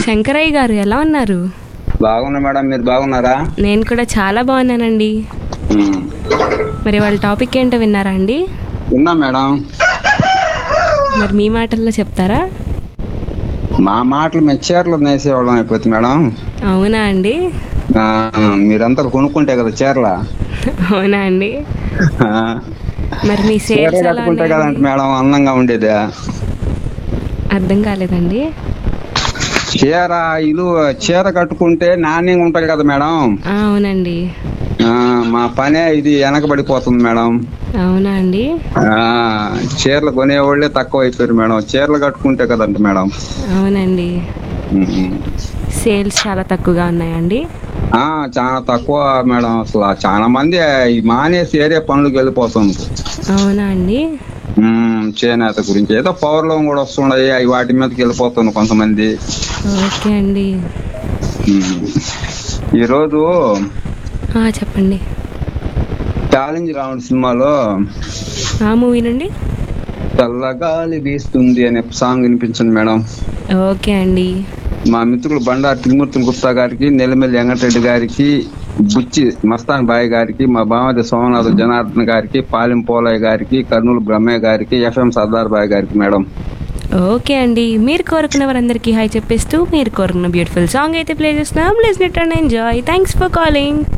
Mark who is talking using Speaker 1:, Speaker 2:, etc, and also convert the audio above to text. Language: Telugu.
Speaker 1: శంకరయ్య గారు ఎలా ఉన్నారు
Speaker 2: బాగున్నా మేడం మీరు బాగున్నారా
Speaker 1: నేను కూడా చాలా బాగున్నానండి
Speaker 2: ఉమ్.
Speaker 1: మరి వాళ్ళ టాపిక్ ఏంటో విన్నారా అండి
Speaker 2: విన్నా మేడం
Speaker 1: మరి మీ మాటల్లో చెప్తారా
Speaker 2: మా మాటలు మేము చీరలు నేసేవాళ్ళం అయిపోతుంది మేడం
Speaker 1: అవునా అండి
Speaker 2: ఆ, మీరంతా కొనుక్కుంటే కదా చీరల
Speaker 1: అవునా అండి
Speaker 2: ఆ,
Speaker 1: మరి మీ
Speaker 2: చీర
Speaker 1: సేల్స్ ఎలా
Speaker 2: కట్టుకుంటే కదంటే
Speaker 1: ఉన్నాయండి?
Speaker 2: మేడం అందంగా ఉండేది
Speaker 1: అర్థం కాలేదండి
Speaker 2: చీర ఇల్లు చీర కట్టుకుంటే నాణ్యంగా ఉంటుంది కదా మేడం
Speaker 1: ఆ, అవునండి
Speaker 2: ఆ, మా పనే ఇది వెనకబడిపోతుంది మేడం
Speaker 1: అవునా అండి
Speaker 2: ఆ, చీరలు కొనేవాళ్ళే తక్కువ అయిపోయారు మేడం చీరలు కట్టుకుంటే కదంట మేడం
Speaker 1: అవునండి
Speaker 2: ఉమ్.
Speaker 1: సేల్స్ చాలా తక్కువగా ఉన్నాయండి
Speaker 2: ఆ చాలా తక్కువ మేడం అసలు చాలా మంది ఈ మానేసి ఏరే పనులకు వెళ్ళిపోతుంది
Speaker 1: అవునా అండి
Speaker 2: ఉమ్, చేనేత గురించి ఏదో పవర్ లో కూడా వస్తున్నాయి అవి వాటి మీదకి వెళ్ళిపోతుంది కొంతమంది
Speaker 1: ఓకే అండి
Speaker 2: ఉమ్. ఈరోజు
Speaker 1: ఆ, చెప్పండి
Speaker 2: ఛాలెంజ్ రౌండ్ సినిమాలో
Speaker 1: ఆ మూవీ నుండి
Speaker 2: చల్లగాలి వీస్తుంది అనే సాంగ్ వినిపించింది మేడం
Speaker 1: ఓకే అండి
Speaker 2: మా మిత్రులు బండారు త్రిమూర్తులు గుప్తా గారికి నెల్లిమల్లి వెంకటరెడ్డి గారికి బుచ్చి మస్తాన్ బాయ్ గారికి మా బామది సోమనాథ్ జనార్దన్ గారికి పాలెం పోలయ్య గారికి కర్నూలు బ్రహ్మయ్య గారికి ఎఫ్ఎం సర్దార్ బాయ్ గారికి మేడం
Speaker 1: ఓకే అండి మీరు కోరుకున్న వారందరికీ హాయ్ చెప్పేస్తూ మీరు కోరుకున్న బ్యూటిఫుల్ సాంగ్ అయితే ప్లే చేస్తున్నాం listen it and enjoy thanks for calling